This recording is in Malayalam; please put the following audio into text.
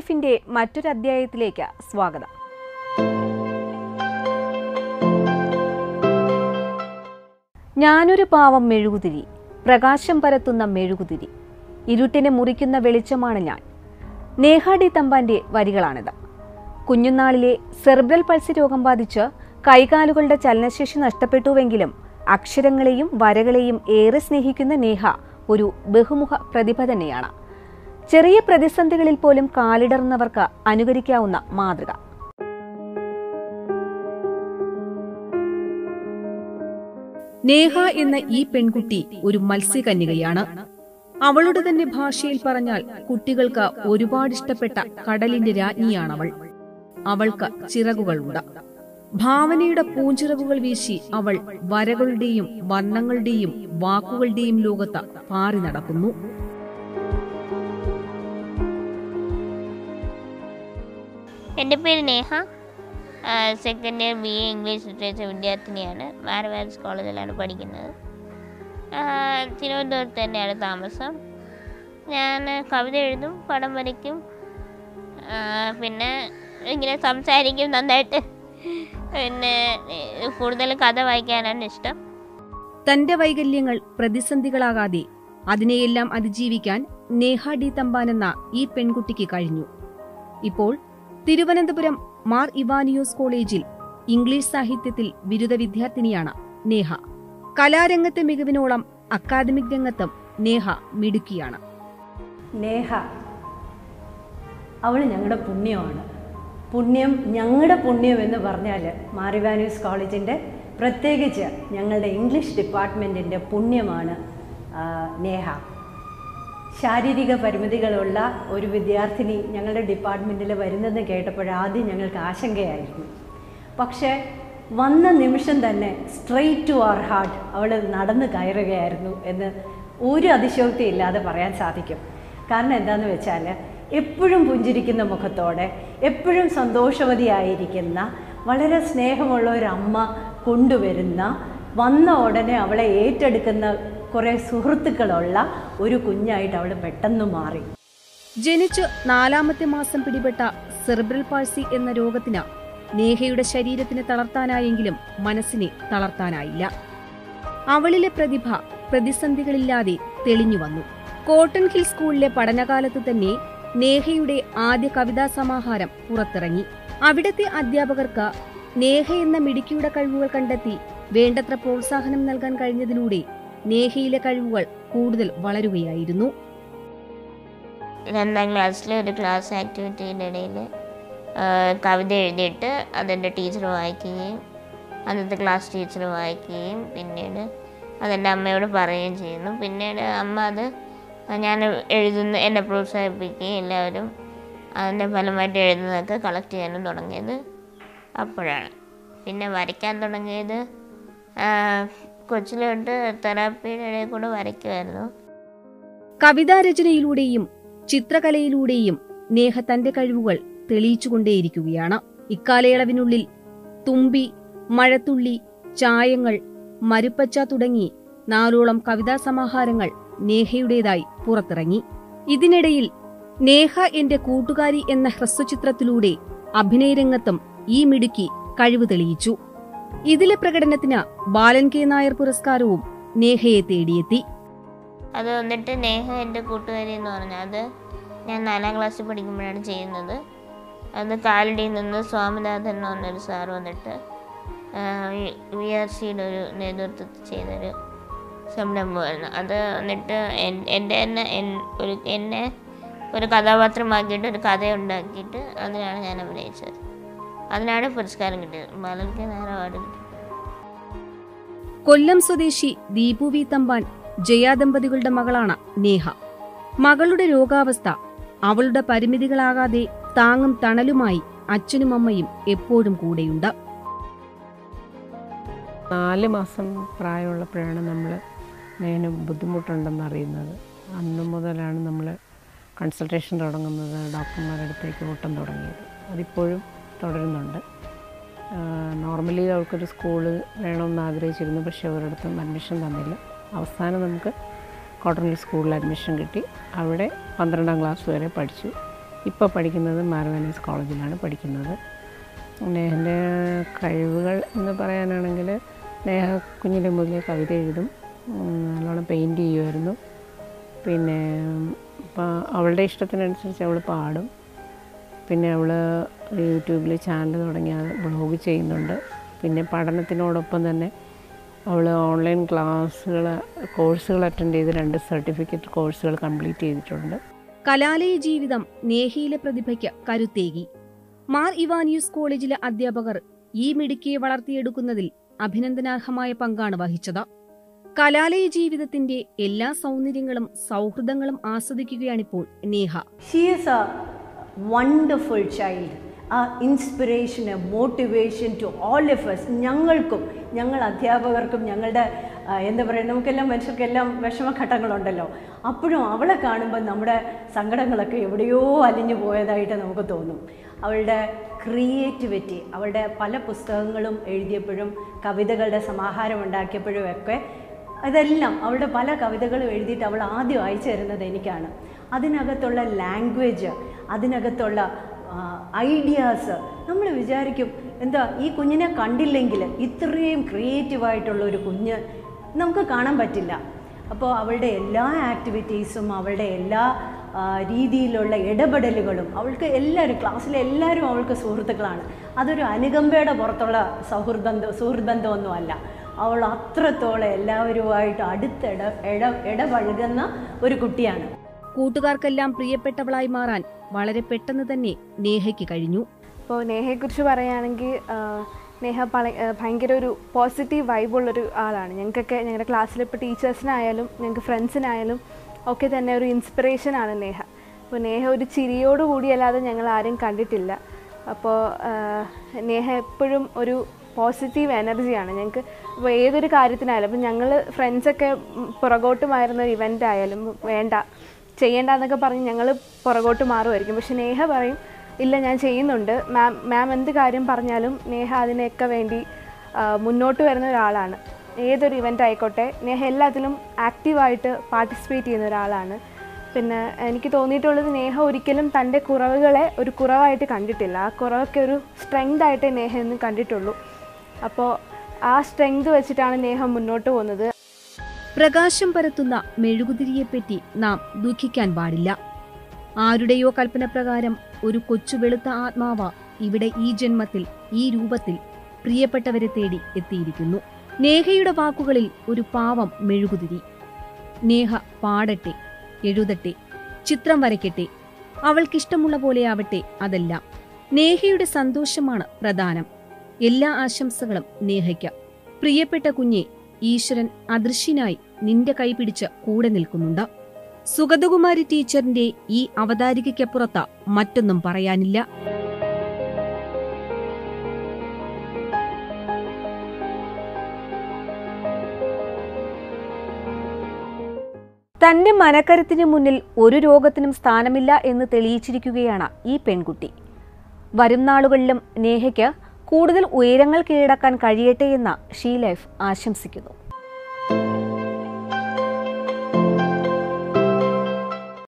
ലൈഫിന്റെ മറ്റൊരു അധ്യായത്തിലേക്ക് സ്വാഗതം ഞാനൊരു പാവം മെഴുകുതിരി പ്രകാശം പരത്തുന്ന മെഴുകുതിരി ഇരുട്ടിനെ മുറിക്കുന്ന വെളിച്ചമാണ് ഞാൻ നേഹാഡി തമ്പാന്റെ വരികളാണിത് കുഞ്ഞുനാളിലെ സെർബ്രൽ പൾസി രോഗം ബാധിച്ച് കൈകാലുകളുടെ ചലനശേഷി നഷ്ടപ്പെട്ടുവെങ്കിലും അക്ഷരങ്ങളെയും വരകളെയും ഏറെ സ്നേഹിക്കുന്ന നേഹ ഒരു ബഹുമുഖ പ്രതിഭ തന്നെയാണ് ചെറിയ പ്രതിസന്ധികളിൽ പോലും കാലിടറുന്നവർക്ക് അനുകരിക്കാവുന്ന മാതൃക നേഹ എന്ന ഈ പെൺകുട്ടി ഒരു മത്സ്യകന്യകയാണ് അവളുടെ തന്നെ ഭാഷയിൽ പറഞ്ഞാൽ കുട്ടികൾക്ക് ഒരുപാട് ഇഷ്ടപ്പെട്ട കടലിന്റെ രാജ്ഞിയാണവൾ അവൾക്ക് ചിറകുകളുണ്ട് ഭാവനയുടെ പൂഞ്ചിറകുകൾ വീശി അവൾ വരകളുടെയും വർണ്ണങ്ങളുടെയും വാക്കുകളുടെയും ലോകത്ത് പാറി നടക്കുന്നു എൻ്റെ പേര് Neha second year B A English literature വിദ്യാർത്ഥിനിയാണ് മാരവാൻസ് കോളേജിലാണ് പഠിക്കുന്നത് ആ, തിരുവനന്തപുരത്ത് തന്നെയാണ് താമസം ഞാൻ കവിത എഴുതും പടം വരയ്ക്കും ആ, പിന്നെ ഇങ്ങനെ സംസാരിക്കും നന്നായിട്ട് പിന്നെ ഏ, കൂടുതൽ കഥ വായിക്കാനാണ് ഇഷ്ടം തന്റെ വൈകല്യങ്ങൾ പ്രതിസന്ധികളാകാതെ അതിനെയെല്ലാം അതിജീവിക്കാൻ നേഹ ഡി തമ്പാൻ എന്ന ഈ പെൺകുട്ടിക്ക് കഴിഞ്ഞു ഇപ്പോൾ തിരുവനന്തപുരം മാർ ഇവാനിയോസ് കോളേജിൽ ഇംഗ്ലീഷ് സാഹിത്യത്തിൽ ബിരുദ വിദ്യാർത്ഥിനിയാണ് നേഹ കലാരംഗത്തെ മികവിനോളം അക്കാദമിക് രംഗത്തും നേഹ മിടുക്കിയാണ് നേഹ അവൾ ഞങ്ങളുടെ പുണ്യമാണ് പുണ്യം ഞങ്ങളുടെ പുണ്യം എന്ന് പറഞ്ഞാൽ മാറിവാനൂസ് കോളേജിൻ്റെ പ്രത്യേകിച്ച് ഞങ്ങളുടെ ഇംഗ്ലീഷ് ഡിപ്പാർട്ട്മെൻറ്റിൻ്റെ പുണ്യമാണ് ആ, നേഹ ശാരീരിക പരിമിതികളുള്ള ഒരു വിദ്യാർത്ഥിനി ഞങ്ങളുടെ ഡിപ്പാർട്ട്മെൻറ്റിൽ വരുന്നെന്ന് കേട്ടപ്പോൾ ആദ്യം ഞങ്ങൾക്ക് ആശങ്കയായിരുന്നു പക്ഷേ വന്ന നിമിഷം തന്നെ സ്ട്രെയിറ്റ് ടു അവർ ഹാർട്ട് അവൾ നടന്ന് കയറുകയായിരുന്നു എന്ന് ഒരു അതിശോക്തി ഇല്ലാതെ പറയാൻ സാധിക്കും കാരണം എന്താണെന്ന് വെച്ചാൽ എപ്പോഴും പുഞ്ചിരിക്കുന്ന മുഖത്തോടെ എപ്പോഴും സന്തോഷവതിയായിരിക്കുന്ന വളരെ സ്നേഹമുള്ള ഒരു അമ്മ കൊണ്ടുവരുന്ന വന്ന ഉടനെ അവളെ ഏറ്റെടുക്കുന്ന കുറേ സുഹൃത്തുക്കളുള്ള ഒരു കുഞ്ഞായിട്ട് അവൾ പെട്ടെന്ന് മാറി ജനിച്ച് നാലാമത്തെ മാസം പിടിപെട്ട സെറിബ്രൽ പാൾസി എന്ന രോഗത്തിന് നേഹയുടെ ശരീരത്തിന് തളർത്താനായെങ്കിലും മനസ്സിനെ തളർത്താനായില്ല അവളിലെ പ്രതിഭ പ്രതിസന്ധികളില്ലാതെ തെളിഞ്ഞു വന്നു കോട്ടൺ ഹിൽ സ്കൂളിലെ പഠനകാലത്ത് തന്നെ നേഹയുടെ ആദ്യ കവിതാ സമാഹാരം പുറത്തിറങ്ങി അവിടത്തെ അധ്യാപകർക്ക് നേഹ എന്ന മിടുക്കിയുടെ കഴിവുകൾ കണ്ടെത്തി വേണ്ടത്ര പ്രോത്സാഹനം നൽകാൻ കഴിഞ്ഞതിലൂടെ നേഹയിലെ കഴിവുകൾ കൂടുതൽ വളരുകയായിരുന്നു രണ്ടാം ക്ലാസ്സിലെ ഒരു ക്ലാസ് ആക്ടിവിറ്റിയുടെ ഇടയിൽ കവിത എഴുതിയിട്ട് അതെൻ്റെ ടീച്ചർ വായിക്കുകയും അന്നത്തെ ക്ലാസ് ടീച്ചർ വായിക്കുകയും പിന്നീട് അതെൻ്റെ അമ്മയോട് പറയുകയും ചെയ്യുന്നു പിന്നീട് അമ്മ അത് ഞാൻ എഴുതുന്ന എന്നെ പ്രോത്സാഹിപ്പിക്കുകയും എല്ലാവരും അതിൻ്റെ ഫലമായിട്ട് എഴുതുന്നതൊക്കെ കളക്ട് ചെയ്യാനും തുടങ്ങിയത് അപ്പോഴാണ് പിന്നെ വരയ്ക്കാൻ തുടങ്ങിയത് ആ, കൊച്ചിലോട്ട് തെറാപ്പിയുടെ ഇടയിൽ കൂടെ വരയ്ക്കുമായിരുന്നു കവിതാരചനയിലൂടെയും ചിത്രകലയിലൂടെയും നേഹ തന്റെ കഴിവുകൾ തെളിയിച്ചുകൊണ്ടേയിരിക്കുകയാണ് ഇക്കാലയളവിനുള്ളിൽ തുമ്പി മഴത്തുള്ളി ചായങ്ങൾ മരുപ്പച്ച തുടങ്ങി നാലോളം കവിതാ സമാഹാരങ്ങൾ നേഹയുടേതായി പുറത്തിറങ്ങി ഇതിനിടയിൽ നേഹ എന്റെ കൂട്ടുകാരി എന്ന ഹ്രസ്വചിത്രത്തിലൂടെ അഭിനയരംഗത്തും ഈ മിടുക്കി കഴിവ് തെളിയിച്ചു ഇതിലെ പ്രകടനത്തിന് ബാലൻ കെ നായർ പുരസ്കാരവും നേഹയെ തേടിയെത്തി അത് വന്നിട്ട് നേഹ എൻ്റെ കൂട്ടുകാരി എന്ന് പറഞ്ഞാൽ അത് ഞാൻ നാലാം ക്ലാസ്സിൽ പഠിക്കുമ്പോഴാണ് ചെയ്യുന്നത് അത് കാലടിയിൽ നിന്ന് സ്വാമിനാഥൻ എന്ന് പറഞ്ഞൊരു സാർ വന്നിട്ട് വി ആർ സിയുടെ ഒരു നേതൃത്വത്തിൽ ചെയ്തൊരു സംരംഭമായിരുന്നു അത് വന്നിട്ട് എൻ- എൻ്റെ തന്നെ എൻ- ഒരു എന്നെ ഒരു കഥാപാത്രമാക്കിയിട്ട് ഒരു കഥ ഉണ്ടാക്കിയിട്ട് അതിനാണ് ഞാൻ അഭിനയിച്ചത് അതിനാണ് പുരസ്കാരം കിട്ടിയത് ബാലൻ കെ നായർ അവാർഡ് കിട്ടി കൊല്ലം സ്വദേശി ദീപു വി തമ്പാൻ ജയാദമ്പതികളുടെ മകളാണ് നേഹ മകളുടെ രോഗാവസ്ഥ അവളുടെ പരിമിതികളാകാതെ താങ്ങും തണലുമായി അച്ഛനും അമ്മയും എപ്പോഴും കൂടെയുണ്ട് നാല് മാസം പ്രായമുള്ളപ്പോഴാണ് നമ്മൾ നേന് ബുദ്ധിമുട്ടുണ്ടെന്ന് അറിയുന്നത് അന്ന് മുതലാണ് നമ്മൾ കൺസൾട്ടേഷൻ തുടങ്ങുന്നത് ഡോക്ടർമാരുടെ അടുത്തേക്ക് ഓട്ടം തുടങ്ങിയത് അതിപ്പോഴും തുടരുന്നുണ്ട് നോർമലി അവൾക്കൊരു സ്കൂള് വേണമെന്ന് ആഗ്രഹിച്ചിരുന്നു പക്ഷേ ഒരിടത്തും അഡ്മിഷൻ തന്നില്ല അവസാനം നമുക്ക് കോട്ടൺ ഹിൽ സ്കൂളിൽ അഡ്മിഷൻ കിട്ടി അവിടെ പന്ത്രണ്ടാം ക്ലാസ് വരെ പഠിച്ചു ഇപ്പോൾ പഠിക്കുന്നത് മാർവാനീസ് കോളേജിലാണ് പഠിക്കുന്നത് നേഹൻ്റെ കഴിവുകൾ എന്ന് പറയാനാണെങ്കിൽ നേഹ കുഞ്ഞിലെ മുതലേ കവിത എഴുതും ഉം, നല്ലോണം പെയിൻറ്റ് ചെയ്യുമായിരുന്നു പിന്നെ ഇപ്പം അവളുടെ ഇഷ്ടത്തിനനുസരിച്ച് അവൾ പാടും പിന്നെ അവൾ യൂട്യൂബിൽ ചാനൽ തുടങ്ങി ബ്ലോഗ് ചെയ്യുന്നുണ്ട് പിന്നെ പഠനത്തിനോടൊപ്പം തന്നെ അവൾ ഓൺലൈൻ ക്ലാസ്സുകൾ കോഴ്സുകൾ അറ്റൻഡ് ചെയ്ത് രണ്ട് സർട്ടിഫിക്കറ്റ് കോഴ്സുകൾ കംപ്ലീറ്റ് ചെയ്തിട്ടുണ്ട് കലാലയ ജീവിതം നേഹയിലെ പ്രതിഭയ്ക്ക് കരുത്തേകി മാർ ഇവാനിയൂസ് കോളേജിലെ അധ്യാപകർ ഈ മിടുക്കിയെ വളർത്തിയെടുക്കുന്നതിൽ അഭിനന്ദനാർഹമായ പങ്കാണ് വഹിച്ചത് കലാലയ ജീവിതത്തിന്റെ എല്ലാ സൗന്ദര്യങ്ങളും സൗഹൃദങ്ങളും ആസ്വദിക്കുകയാണിപ്പോൾ Neha she is a wonderful child a inspiration a motivation to all of us ഞങ്ങൾക്കും ഞങ്ങൾ അധ്യാപകർക്കും ഞങ്ങളുടെ ആ, എന്താ പറയുക നമുക്കെല്ലാം മനുഷ്യർക്കെല്ലാം വിഷമഘട്ടങ്ങളുണ്ടല്ലോ അപ്പോഴും അവളെ കാണുമ്പോൾ നമ്മുടെ സങ്കടങ്ങളൊക്കെ എവിടെയോ അലിഞ്ഞു പോയതായിട്ട് നമുക്ക് തോന്നും അവളുടെ ക്രിയേറ്റിവിറ്റി അവളുടെ പല പുസ്തകങ്ങളും എഴുതിയപ്പോഴും കവിതകളുടെ സമാഹാരം ഉണ്ടാക്കിയപ്പോഴും ഒക്കെ അതെല്ലാം അവളുടെ പല കവിതകളും എഴുതിയിട്ട് അവൾ ആദ്യം അയച്ചു തരുന്നത് എനിക്കാണ് അതിനകത്തുള്ള ലാംഗ്വേജ് അതിനകത്തുള്ള ഐഡിയാസ് നമ്മൾ വിചാരിക്കും എന്താ ഈ കുഞ്ഞിനെ കണ്ടില്ലെങ്കിൽ ഇത്രയും ക്രിയേറ്റീവായിട്ടുള്ള ഒരു കുഞ്ഞ് നമുക്ക് കാണാൻ പറ്റില്ല അപ്പോൾ അവളുടെ എല്ലാ ആക്ടിവിറ്റീസും അവളുടെ എല്ലാ ആ, രീതിയിലുള്ള ഇടപെടലുകളും അവൾക്ക് എല്ലാവരും ക്ലാസ്സിലെ എല്ലാവരും അവൾക്ക് സുഹൃത്തുക്കളാണ് അതൊരു അനുകമ്പയുടെ പുറത്തുള്ള സൗഹൃദ ബന്ധം സുഹൃത്ത് ബന്ധമൊന്നും അല്ല അവൾ അത്രത്തോളം എല്ലാവരുമായിട്ട് അടുത്തിട ഇട ഇടപഴകുന്ന ഒരു കുട്ടിയാണ് കൂട്ടുകാർക്കെല്ലാം പ്രിയപ്പെട്ടവളായി മാറാൻ വളരെ പെട്ടെന്ന് തന്നെ നേഹയ്ക്ക് കഴിഞ്ഞു ഇപ്പോൾ നേഹയെക്കുറിച്ച് പറയുകയാണെങ്കിൽ ആ, നേഹ പള ആ, ഭയങ്കര ഒരു പോസിറ്റീവ് വൈബുള്ളൊരു ആളാണ് ഞങ്ങൾക്കൊക്കെ ഞങ്ങളുടെ ക്ലാസ്സിൽ ഇപ്പോൾ ടീച്ചേഴ്സിനായാലും ഞങ്ങൾക്ക് ഫ്രണ്ട്സിനായാലും ഒക്കെ തന്നെ ഒരു ഇൻസ്പിറേഷനാണ് നേഹ അപ്പോൾ നേഹ ഒരു ചിരിയോടുകൂടി അല്ലാതെ ഞങ്ങൾ ആരും കണ്ടിട്ടില്ല അപ്പോൾ ആ, നേഹ എപ്പോഴും ഒരു പോസിറ്റീവ് എനർജിയാണ് ഞങ്ങൾക്ക് ഇപ്പോൾ ഏതൊരു കാര്യത്തിനായാലും അപ്പോൾ ഞങ്ങൾ ഫ്രണ്ട്സൊക്കെ ഉം, പുറകോട്ട് മാറുന്ന ഒരു ഇവൻ്റ് ആയാലും വേണ്ട ചെയ്യേണ്ട എന്നൊക്കെ പറഞ്ഞ് ഞങ്ങൾ പുറകോട്ട് മാറുമായിരിക്കും പക്ഷെ നേഹ പറയും ഇല്ല ഞാൻ ചെയ്യുന്നുണ്ട് മാം മാം എന്ത് കാര്യം പറഞ്ഞാലും നേഹ അതിനൊക്കെ വേണ്ടി ആ, മുന്നോട്ട് വരുന്ന ഒരാളാണ് ഏതൊരു ഇവൻ്റ് ആയിക്കോട്ടെ നേഹ എല്ലാത്തിലും ആക്റ്റീവായിട്ട് പാർട്ടിസിപ്പേറ്റ് ചെയ്യുന്ന ഒരാളാണ് പിന്നെ എനിക്ക് തോന്നിയിട്ടുള്ളത് നേഹ ഒരിക്കലും തൻ്റെ കുറവുകളെ ഒരു കുറവായിട്ട് കണ്ടിട്ടില്ല ആ കുറവൊക്കെ ഒരു സ്ട്രെങ്ത് ആയിട്ടേ നേഹ എന്ന് കണ്ടിട്ടുള്ളൂ അപ്പോൾ ആ സ്ട്രെങ്ത് വെച്ചിട്ടാണ് നേഹ മുന്നോട്ട് പോകുന്നത് പ്രകാശം പരത്തുന്ന മെഴുകുതിരിയെപ്പറ്റി നാം ദുഃഖിക്കാൻ പാടില്ല ആരുടെയോ കൽപ്പന പ്രകാരം ഒരു കൊച്ചു വെളുത്ത ആത്മാവ ഇവിടെ ഈ ജന്മത്തിൽ ഈ രൂപത്തിൽ പ്രിയപ്പെട്ടവരെ തേടി എത്തിയിരിക്കുന്നു നേഹയുടെ വാക്കുകളിൽ ഒരു പാവം മെഴുകുതിരി നേഹ പാടട്ടെ എഴുതട്ടെ ചിത്രം വരയ്ക്കട്ടെ അവൾക്കിഷ്ടമുള്ള പോലെയാവട്ടെ അതെല്ലാം നേഹയുടെ സന്തോഷമാണ് പ്രധാനം എല്ലാ ആശംസകളും നേഹയ്ക്ക് പ്രിയപ്പെട്ട കുഞ്ഞെ ഈശ്വരൻ അദൃശ്യനായി നിന്റെ കൈപിടിച്ച് കൂടെ നിൽക്കുന്നുണ്ട് സുഗതകുമാരി ടീച്ചറിന്റെ ഈ അവതാരികയ്ക്കപ്പുറത്ത് മറ്റൊന്നും പറയാനില്ല തന്റെ മനക്കരുത്തിന് മുന്നിൽ ഒരു രോഗത്തിനും സ്ഥാനമില്ല എന്ന് തെളിയിച്ചിരിക്കുകയാണ് ഈ പെൺകുട്ടി വരും നാളുകളിലും നേഹയ്ക്ക് കൂടുതൽ ഉയരങ്ങൾ കീഴടക്കാൻ കഴിയട്ടെ എന്ന് ഷീ ലൈഫ് ആശംസിക്കുന്നു